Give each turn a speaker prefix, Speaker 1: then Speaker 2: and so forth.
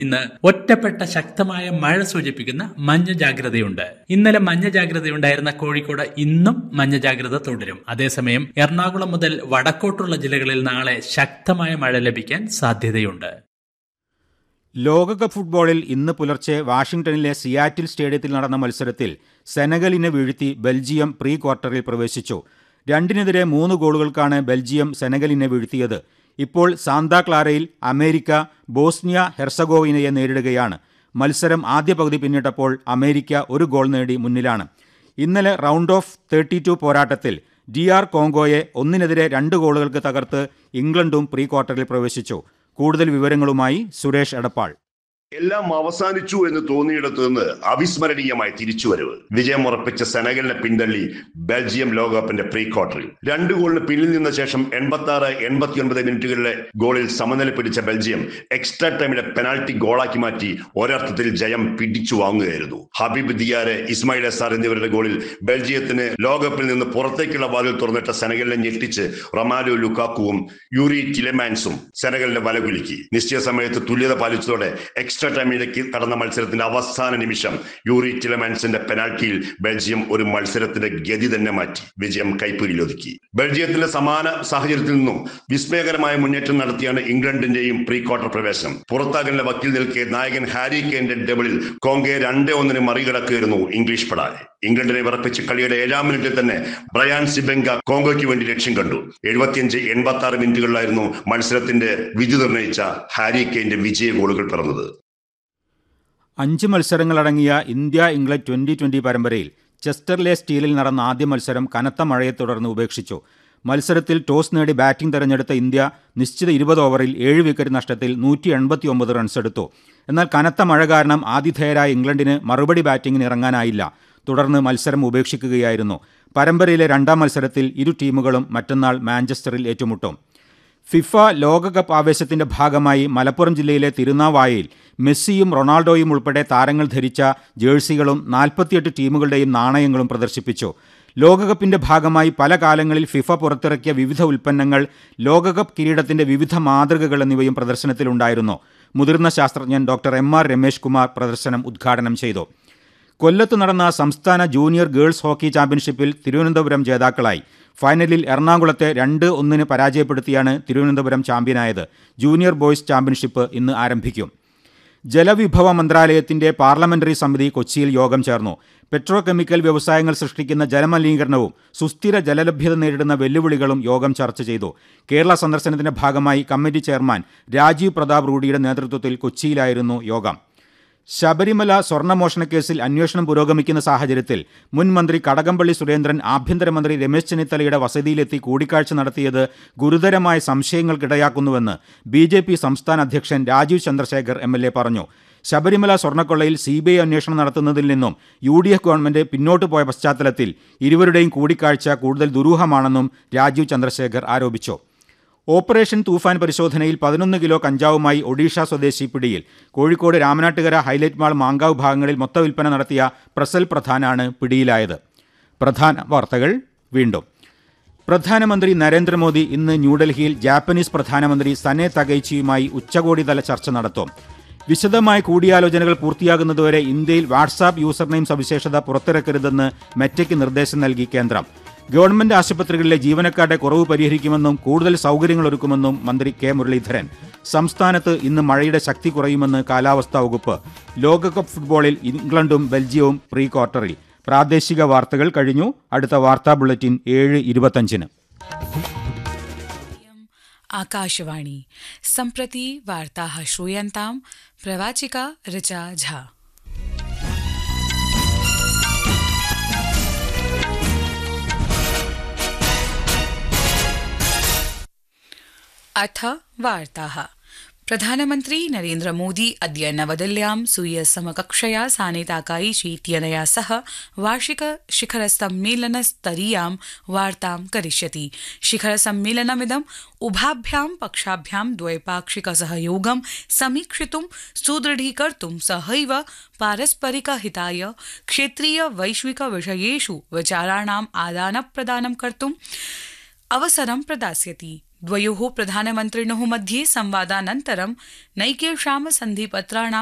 Speaker 1: ഇന്ന് ഒറ്റപ്പെട്ട ശക്തമായ മഴ സൂചിപ്പിക്കുന്ന മഞ്ഞ ജാഗ്രതയുണ്ട് ഇന്നലെ മഞ്ഞ ജാഗ്രതയുണ്ടായിരുന്ന കോഴിക്കോട് ഇന്നും മഞ്ഞ ജാഗ്രത തുടരും അതേസമയം എറണാകുളം മുതൽ വടക്കോട്ടുള്ള ജില്ലകളിൽ നാളെ ശക്തമായ മഴ ലഭിക്കാൻ സാധ്യതയുണ്ട്
Speaker 2: ലോകകപ്പ് ഫുട്ബോളിൽ ഇന്ന് പുലർച്ചെ വാഷിംഗ്ടണിലെ സിയാറ്റിൽ സ്റ്റേഡിയത്തിൽ നടന്ന മത്സരത്തിൽ സെനഗലിനെ വീഴ്ത്തി ബെൽജിയം പ്രീ ക്വാർട്ടറിൽ പ്രവേശിച്ചു രണ്ടിനെതിരെ മൂന്ന് ഗോളുകൾക്കാണ് ബെൽജിയം സെനഗലിനെ വീഴ്ത്തിയത് ഇപ്പോൾ സാന്താ ക്ലാരയിൽ അമേരിക്ക ബോസ്നിയ ഹെർസഗോവിനയെ നേരിടുകയാണ് മത്സരം ആദ്യ പകുതി പിന്നിട്ടപ്പോൾ അമേരിക്ക ഒരു ഗോൾ നേടി മുന്നിലാണ് ഇന്നലെ റൗണ്ട് ഓഫ് തേർട്ടി ടു പോരാട്ടത്തിൽ ഡി ആർ കോങ്കോയെ ഒന്നിനെതിരെ രണ്ട് ഗോളുകൾക്ക് തകർത്ത് ഇംഗ്ലണ്ടും പ്രീ ക്വാർട്ടറിൽ പ്രവേശിച്ചു കൂടുതൽ വിവരങ്ങളുമായി സുരേഷ് എടപ്പാൾ
Speaker 3: എല്ലാം അവസാനിച്ചു എന്ന് തോന്നിയിടത്തു നിന്ന് അവിസ്മരണീയമായി തിരിച്ചുവരവ് വിജയം ഉറപ്പിച്ച സെനഗലിനെ പിന്തള്ളി ബെൽജിയം ലോകകപ്പിന്റെ പ്രീ ക്വാർട്ടറിൽ രണ്ട് ഗോളിന് പിന്നിൽ നിന്ന ശേഷം എൺപത്തി ആറ് എൺപത്തിയൊൻപത് മിനിറ്റുകളിലെ ഗോളിൽ സമനില പിടിച്ച ബെൽജിയം എക്സ്ട്രാ ടൈമിലെ പെനാൽറ്റി ഗോളാക്കി മാറ്റി ഒരർത്ഥത്തിൽ ജയം പിടിച്ചു വാങ്ങുകയായിരുന്നു ഹബീബ് ദിയാരെ ഇസ്മായിൽ എസാർ എന്നിവരുടെ ഗോളിൽ ബെൽജിയത്തിന് ലോകകപ്പിൽ നിന്ന് പുറത്തേക്കുള്ള വാതിൽ തുറന്നിട്ട സെനഗലിനെ ഞെട്ടിച്ച് റൊമാലോ ലുക്കാക്കുവും യൂറി ടിലെമാൻസും സെനഗലിന്റെ വലകുലുക്കി നിശ്ചയ സമയത്ത് തുല്യത പാലിച്ചതോടെ എക്സ്ട്രാ ടൈമിലേക്ക് കടന്ന മത്സരത്തിന്റെ അവസാന നിമിഷം യൂറി ടിലമാൻസിന്റെ പെനാൽറ്റിയിൽ ബെൽജിയം ഒരു മത്സരത്തിന്റെ ഗതി തന്നെ മാറ്റി വിജയം കൈപ്പിടിയിലൊതുക്കി ബെൽജിയത്തിലെ സമാന സാഹചര്യത്തിൽ നിന്നും വിസ്മയകരമായ മുന്നേറ്റം നടത്തിയാണ് ഇംഗ്ലണ്ടിന്റെയും പ്രീ ക്വാർട്ടർ പ്രവേശനം പുറത്താകലിന്റെ വക്കിൽ നിൽക്കെ നായകൻ ഹാരി കെയിന്റെ ഡബിളിൽ കോങ്കയെ രണ്ടേ ഒന്നിന് മറികടക്കുകയായിരുന്നു ഇംഗ്ലീഷ് പടാൽ ഇംഗ്ലണ്ടിനെ വിറപ്പിച്ച് കളിയുടെ ഏഴാം മിനിറ്റിൽ തന്നെ ബ്രയാൻ സിബെങ്ക കോങ്കോയ്ക്ക് വേണ്ടി ലക്ഷ്യം കണ്ടു എഴുപത്തിയഞ്ച് എൺപത്തി ആറ് മിനിറ്റുകളിലായിരുന്നു മത്സരത്തിന്റെ വിധി നിർണയിച്ച ഹാരി കെയിന്റെ വിജയ ഗോളുകൾ പിറന്നത്
Speaker 2: അഞ്ച് മത്സരങ്ങളടങ്ങിയ ഇന്ത്യ ഇംഗ്ലണ്ട് ട്വന്റി ട്വന്റി പരമ്പരയിൽ ചെസ്റ്റർലെ സ്റ്റീലിൽ നടന്ന ആദ്യ മത്സരം കനത്ത മഴയെ തുടർന്ന് ഉപേക്ഷിച്ചു മത്സരത്തിൽ ടോസ് നേടി ബാറ്റിംഗ് തെരഞ്ഞെടുത്ത ഇന്ത്യ നിശ്ചിത ഇരുപത് ഓവറിൽ ഏഴ് വിക്കറ്റ് നഷ്ടത്തിൽ നൂറ്റി എൺപത്തി ഒമ്പത് റൺസ് എടുത്തു എന്നാൽ കനത്ത മഴ കാരണം ആതിഥേയരായ ഇംഗ്ലണ്ടിന് മറുപടി ബാറ്റിംഗിന് ഇറങ്ങാനായില്ല തുടർന്ന് മത്സരം ഉപേക്ഷിക്കുകയായിരുന്നു പരമ്പരയിലെ രണ്ടാം മത്സരത്തിൽ ഇരു ടീമുകളും മറ്റന്നാൾ മാഞ്ചസ്റ്ററിൽ ഏറ്റുമുട്ടും ഫിഫ ലോകകപ്പ് ആവേശത്തിന്റെ ഭാഗമായി മലപ്പുറം ജില്ലയിലെ തിരുനാവായയിൽ മെസ്സിയും റൊണാൾഡോയും ഉൾപ്പെടെ താരങ്ങൾ ധരിച്ച ജേഴ്സികളും നാൽപ്പത്തിയെട്ട് ടീമുകളുടെയും നാണയങ്ങളും പ്രദർശിപ്പിച്ചു ലോകകപ്പിന്റെ ഭാഗമായി പല കാലങ്ങളിൽ ഫിഫ പുറത്തിറക്കിയ വിവിധ ഉൽപ്പന്നങ്ങൾ ലോകകപ്പ് കിരീടത്തിന്റെ വിവിധ മാതൃകകൾ എന്നിവയും പ്രദർശനത്തിലുണ്ടായിരുന്നു മുതിർന്ന ശാസ്ത്രജ്ഞൻ doctor M R Ramesh Kumar പ്രദർശനം ഉദ്ഘാടനം ചെയ്തു കൊല്ലത്ത് നടന്ന സംസ്ഥാന ജൂനിയർ ഗേൾസ് ഹോക്കി ചാമ്പ്യൻഷിപ്പിൽ തിരുവനന്തപുരം ജേതാക്കളായി ഫൈനലിൽ എറണാകുളത്തെ രണ്ട് ഒന്നിന് പരാജയപ്പെടുത്തിയാണ് തിരുവനന്തപുരം ചാമ്പ്യനായത് ജൂനിയർ ബോയ്സ് ചാമ്പ്യൻഷിപ്പ് ഇന്ന് ആരംഭിക്കും ജലവിഭവ മന്ത്രാലയത്തിന്റെ പാർലമെന്ററി സമിതി കൊച്ചിയിൽ യോഗം ചേർന്നു പെട്രോ കെമിക്കൽ വ്യവസായങ്ങൾ സൃഷ്ടിക്കുന്ന ജലമലിനീകരണവും സുസ്ഥിര ജലലഭ്യത നേരിടുന്ന വെല്ലുവിളികളും യോഗം ചർച്ച ചെയ്തു കേരള സന്ദർശനത്തിന്റെ ഭാഗമായി കമ്മിറ്റി ചെയർമാൻ രാജീവ് പ്രതാപ് റൂഡിയുടെ നേതൃത്വത്തിൽ കൊച്ചിയിലായിരുന്നു യോഗം ശബരിമല സ്വർണ്ണമോഷണ കേസിൽ അന്വേഷണം പുരോഗമിക്കുന്ന സാഹചര്യത്തിൽ മുൻ മന്ത്രി കടകംപള്ളി സുരേന്ദ്രൻ ആഭ്യന്തരമന്ത്രി രമേശ് ചെന്നിത്തലയുടെ വസതിയിലെത്തി കൂടിക്കാഴ്ച നടത്തിയത് ഗുരുതരമായ സംശയങ്ങൾക്കിടയാക്കുന്നുവെന്ന് ബി ജെ പി സംസ്ഥാന അധ്യക്ഷൻ Rajeev Chandrasekhar M L A പറഞ്ഞു ശബരിമല സ്വർണ്ണക്കൊള്ളയിൽ സി ബി ഐ അന്വേഷണം നടത്തുന്നതിൽ നിന്നും യു ഡി എഫ് ഗവൺമെന്റ് പിന്നോട്ട് പോയ പശ്ചാത്തലത്തിൽ ഇരുവരുടെയും കൂടിക്കാഴ്ച കൂടുതൽ ദുരൂഹമാണെന്നും രാജീവ് ചന്ദ്രശേഖർ ആരോപിച്ചു ഓപ്പറേഷൻ തൂഫാൻ പരിശോധനയിൽ പതിനൊന്ന് കിലോ കഞ്ചാവുമായി ഒഡീഷ സ്വദേശി പിടിയിൽ കോഴിക്കോട് രാമനാട്ടുകര ഹൈലൈറ്റ് മാൾ മാങ്കാവ് ഭാഗങ്ങളിൽ മൊത്ത വിൽപ്പന നടത്തിയ പ്രസൽ പ്രധാനാണ് പിടിയിലായത് പ്രധാന വാർത്തകൾ വീണ്ടും പ്രധാനമന്ത്രി നരേന്ദ്രമോദി ഇന്ന് ന്യൂഡൽഹിയിൽ ജാപ്പനീസ് പ്രധാനമന്ത്രി സനെ തകൈച്ചിയുമായി ഉച്ചകോടിതല ചർച്ച നടത്തും വിശദമായ കൂടിയാലോചനകൾ പൂർത്തിയാകുന്നതുവരെ ഇന്ത്യയിൽ വാട്സാപ്പ് യൂസർനെയിം സവിശേഷത പുറത്തിറക്കരുതെന്ന് മെറ്റയ്ക്ക് നിർദ്ദേശം നൽകി കേന്ദ്രം ഗവൺമെന്റ് ആശുപത്രികളിലെ ജീവനക്കാരുടെ കുറവ് പരിഹരിക്കുമെന്നും കൂടുതൽ സൗകര്യങ്ങൾ ഒരുക്കുമെന്നും മന്ത്രി കെ മുരളീധരൻ സംസ്ഥാനത്ത് ഇന്ന് മഴയുടെ ശക്തി കുറയുമെന്ന് കാലാവസ്ഥാ വകുപ്പ് ലോകകപ്പ് ഫുട്ബോളിൽ ഇംഗ്ലണ്ടും ബെൽജിയവും പ്രീ ക്വാർട്ടറിൽ പ്രാദേശിക വാർത്തകൾ കഴിഞ്ഞു അടുത്ത വാർത്താ ബുള്ളറ്റിൻ ഏഴ് ഇരുപത്തഞ്ചിന്
Speaker 4: आकाशवाणी सम्प्रति वार्ताः श्रूयन्तां प्रवाचिका ऋचा झा अथ वार्ताः प्रधानमन्त्री नरेन्द्रमोदी अद्य नवदिल्ल्यां स्वीय समकक्षया सानेताकाईची इत्यनया सह वार्षिक शिखर सम्मेलनस्तरीयां वार्तां करिष्यति शिखर सम्मेलनमिदम् उभाभ्यां पक्षाभ्यां द्वैपाक्षिक सहयोगं समीक्षितुं सुदृढीकर्तुं सहैव पारस्परिक हिताय क्षेत्रीय वैश्विक विषयेषु विचाराणाम् आदानप्रदानं कर्तुं अवसरं प्रदास्यति द्वयोः प्रधानमन्त्रिणोः मध्ये संवादानन्तरं नैकेषां सन्धिपत्राणां